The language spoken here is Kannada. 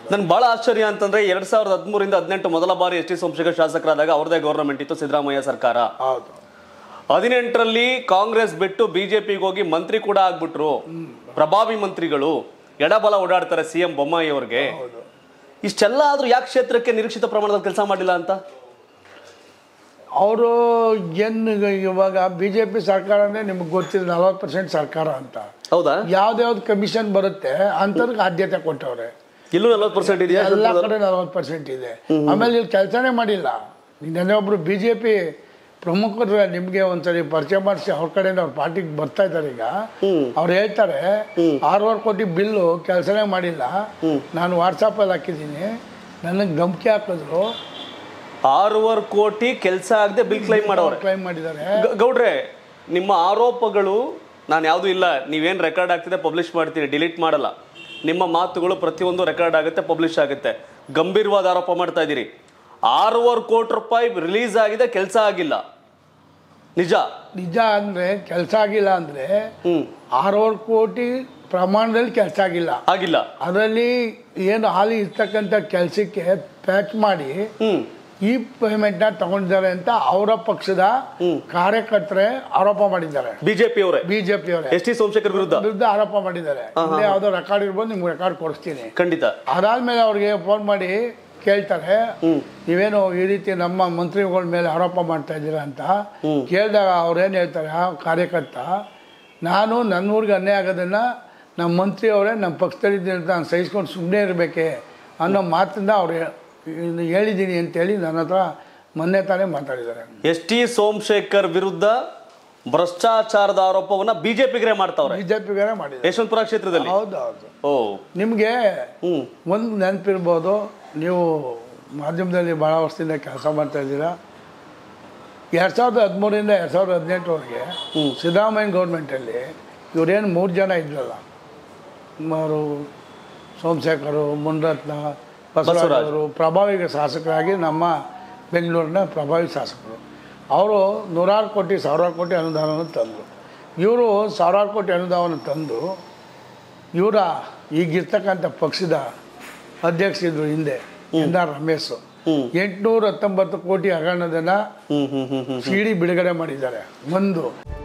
ನನ್ಗೆ ಬಹಳ ಆಶ್ಚರ್ಯ ಅಂತಂದ್ರೆ ಎರಡ್ ಸಾವಿರದ ಹದಿಮೂರಿಂದ ಹದಿನೆಂಟು ಮೊದಲ ಬಾರಿ ಎಸ್ ಟಿ ಸೋಮಶೇಖರ್ ಶಾಸಕರಾದಾಗ ಅವ್ರದೇ ಗೌರ್ಮೆಂಟ್ ಇತ್ತು ಸಿದ್ದರಾಮಯ್ಯ ಸರ್ಕಾರ ಹೌದು ಹದಿನೆಂಟರಲ್ಲಿ ಕಾಂಗ್ರೆಸ್ ಬಿಟ್ಟು ಬಿಜೆಪಿಗೆ ಹೋಗಿ ಮಂತ್ರಿ ಕೂಡ ಆಗ್ಬಿಟ್ರು ಪ್ರಭಾವಿ ಮಂತ್ರಿಗಳು ಎಡಬಲ ಓಡಾಡ್ತಾರೆ ಸಿ ಎಂ ಬೊಮ್ಮಾಯಿ ಅವ್ರಿಗೆ ಇಷ್ಟೆಲ್ಲ ಆದ್ರೂ ಯಾಕೆ ಕ್ಷೇತ್ರಕ್ಕೆ ನಿರೀಕ್ಷಿತ ಪ್ರಮಾಣದಲ್ಲಿ ಕೆಲಸ ಮಾಡಿಲ್ಲ ಅಂತ ಅವರು ಏನು ಇವಾಗ ಬಿ ಜೆ ಪಿ ಸರ್ಕಾರನೇ ನಿಮ್ಗೆ ಗೊತ್ತಿದೆ ನಲ್ವತ್ತು ಪರ್ಸೆಂಟ್ ಸರ್ಕಾರ ಅಂತ ಹೌದಾ ಯಾವ್ದ್ಯಾವ್ದು ಕಮಿಷನ್ ಬರುತ್ತೆ ಅಂಥವ್ರಿಗೆ ಆದ್ಯತೆ ಕೊಟ್ಟವ್ರೆ ಇಲ್ಲೂ ನಲ್ವತ್ತು ಪರ್ಸೆಂಟ್ ಇದೆಯಾ ಎಲ್ಲ ಕಡೆ ನಲ್ವತ್ತು ಪರ್ಸೆಂಟ್ ಇದೆ ಆಮೇಲೆ ಇಲ್ಲಿ ಕೆಲಸನೇ ಮಾಡಿಲ್ಲ ನೆನ್ನೆ ಒಬ್ರು ಬಿ ಜೆ ಪಿ ಪ್ರಮುಖರು ನಿಮಗೆ ಒಂದ್ಸರಿ ಪರಿಚಯ ಮಾಡಿಸಿ ಅವ್ರ ಕಡೆಯಿಂದ ಅವ್ರ ಪಾರ್ಟಿಗೆ ಬರ್ತಾ ಇದ್ದಾರೆ ಈಗ ಅವ್ರು ಹೇಳ್ತಾರೆ ಆರೂವರೆ ಕೋಟಿ ಬಿಲ್ಲು ಕೆಲಸನೇ ಮಾಡಿಲ್ಲ ನಾನು ವಾಟ್ಸಪ್ಪಲ್ಲಿ ಹಾಕಿದ್ದೀನಿ ನನಗೆ ಧಮ್ಕಿ ಹಾಕಿದ್ರು ಆರೂವರೆ ಕೋಟಿ ಕೆಲಸ ಆಗದೆ ಬಿಲ್ ಕ್ಲೈಮ್ ಮಾಡವ್ರೆ ಕ್ಲೈಮ್ ಮಾಡಿದ್ದಾರೆ ಗ- ಗೌಡ್ರೆ ನಿಮ್ಮ ಆರೋಪಗಳು ನಾನು ಯಾವುದು ಇಲ್ಲ ನೀವೇನು ರೆಕಾರ್ಡ್ ಆಗ್ತಿದೆ ಪಬ್ಲಿಷ್ ಮಾಡ್ತೀನಿ ಡಿಲೀಟ್ ಮಾಡಲ್ಲ ನಿಮ್ಮ ಮಾತುಗಳು ಪ್ರತಿಯೊಂದು ರೆಕಾರ್ಡ್ ಆಗುತ್ತೆ ಪಬ್ಲಿಷ್ ಆಗುತ್ತೆ ಗಂಭೀರವಾದ ಆರೋಪ ಮಾಡ್ತಾ ಇದ್ದೀರಿ ಆರೂವರೆ ಕೋಟಿ ರೂಪಾಯಿ ರಿಲೀಸ್ ಆಗಿದೆ ಕೆಲಸ ಆಗಿಲ್ಲ ನಿಜ ನಿಜ ಅಂದರೆ ಕೆಲಸ ಆಗಿಲ್ಲ ಅಂದರೆ ಹ್ಮ್ ಆರೂವರೆ ಕೋಟಿ ಪ್ರಮಾಣದಲ್ಲಿ ಕೆಲಸ ಆಗಿಲ್ಲ ಆಗಿಲ್ಲ ಅದರಲ್ಲಿ ಏನು ಹಾಲಿ ಇರ್ತಕ್ಕಂಥ ಕೆಲಸಕ್ಕೆ ಪ್ಯಾಚ್ ಮಾಡಿ ಹ್ಮ್ ಈ ಪೇಮೆಂಟ್ನ ತಗೊಂಡಿದ್ದಾರೆ ಅಂತ ಅವರ ಪಕ್ಷದ ಕಾರ್ಯಕರ್ತರೇ ಆರೋಪ ಮಾಡಿದ್ದಾರೆ ಬಿಜೆಪಿ ಅವರೇ ಬಿಜೆಪಿ ಅವರೇ ಎಸ್ ಟಿ ಸೋಮಶೇಖರ್ ವಿರುದ್ಧ ವಿರುದ್ಧ ಆರೋಪ ಮಾಡಿದ್ದಾರೆ ಇಲ್ಲಿ ಯಾವುದೋ ರೆಕಾರ್ಡ್ ಇರ್ಬೋದು ನಿಮ್ಗೆ ರೆಕಾರ್ಡ್ ಕೊಡಿಸ್ತೀನಿ ಖಂಡಿತ ಅದಾದ್ಮೇಲೆ ಅವ್ರಿಗೆ ಫೋನ್ ಮಾಡಿ ಕೇಳ್ತಾರೆ ನೀವೇನು ಈ ರೀತಿ ನಮ್ಮ ಮಂತ್ರಿಗಳ ಮೇಲೆ ಆರೋಪ ಮಾಡ್ತಾ ಇದ್ದೀರಾ ಅಂತ ಕೇಳಿದಾಗ ಅವ್ರೇನು ಹೇಳ್ತಾರೆ ಆ ಕಾರ್ಯಕರ್ತ ನಾನು ನನ್ನ ಊರಿಗೆ ಅನ್ಯಾಯ ಆಗೋದನ್ನ ನಮ್ಮ ಮಂತ್ರಿ ಅವರೇ ನಮ್ಮ ಪಕ್ಷದಲ್ಲಿದ್ದೀನಿ ಅಂತ ನಾನು ಸಹಿಸ್ಕೊಂಡು ಸುಮ್ಮನೆ ಇರಬೇಕೆ ಅನ್ನೋ ಮಾತಿಂದ ಅವ್ರು ಇನ್ನು ಹೇಳಿದ್ದೀನಿ ಅಂತೇಳಿ ನನ್ನ ಹತ್ರ ಮೊನ್ನೆ ತಾನೇ ಮಾತಾಡಿದ್ದಾರೆ ಎಸ್ ಟಿ ಸೋಮಶೇಖರ್ ವಿರುದ್ಧ ಭ್ರಷ್ಟಾಚಾರದ ಆರೋಪವನ್ನ ಬಿಜೆಪಿಗರೇ ಮಾಡ್ತಾವ್ರೆ ಬಿ ಜೆ ಪಿಗಾರೆ ಮಾಡಿದ್ದಾರೆ ಯಶವಂತಪುರ ಕ್ಷೇತ್ರದಲ್ಲಿ ಹೌದು ಹೌದು ಓ ನಿಮಗೆ ಹ್ಮ್ ಒಂದು ನೆನಪಿರ್ಬೋದು ನೀವು ಮಾಧ್ಯಮದಲ್ಲಿ ಭಾಳ ವರ್ಷದಿಂದ ಕೆಲಸ ಮಾಡ್ತಾ ಇದ್ದೀರಾ ಎರಡು ಸಾವಿರದ ಹದಿಮೂರಿಂದ ಎರಡು ಸಾವಿರದ ಹದಿನೆಂಟರವರೆಗೆ ಸಿದ್ದರಾಮಯ್ಯ ಗೌರ್ಮೆಂಟಲ್ಲಿ ಇವರೇನು ಮೂರು ಜನ ಇದ್ರಲ್ಲ ಅವರು ಸೋಮಶೇಖರು ಮುನ್ರತ್ನ ಬಸವರಾಜವರು ಪ್ರಭಾವಿ ಶಾಸಕರಾಗಿ ನಮ್ಮ ಬೆಂಗಳೂರಿನ ಪ್ರಭಾವಿ ಶಾಸಕರು ಅವರು ನೂರಾರು ಕೋಟಿ ಸಾವಿರಾರು ಕೋಟಿ ಅನುದಾನವನ್ನು ತಂದರು ಇವರು ಸಾವಿರಾರು ಕೋಟಿ ಅನುದಾನವನ್ನು ತಂದು ಇವರ ಈಗಿರ್ತಕ್ಕಂಥ ಪಕ್ಷದ ಅಧ್ಯಕ್ಷರಿದ್ರು ಹಿಂದೆ ಎನ್ ಆರ್ ರಮೇಶ್ ಎಂಟುನೂರ ಹತ್ತೊಂಬತ್ತು ಕೋಟಿ ಹಗರಣದನ್ನ ಹ್ಮ್ ಹ್ಮ್ ಹ್ಮ್ ಹ್ಮ್ ಸಿಡಿ ಬಿಡುಗಡೆ ಮಾಡಿದ್ದಾರೆ ಒಂದು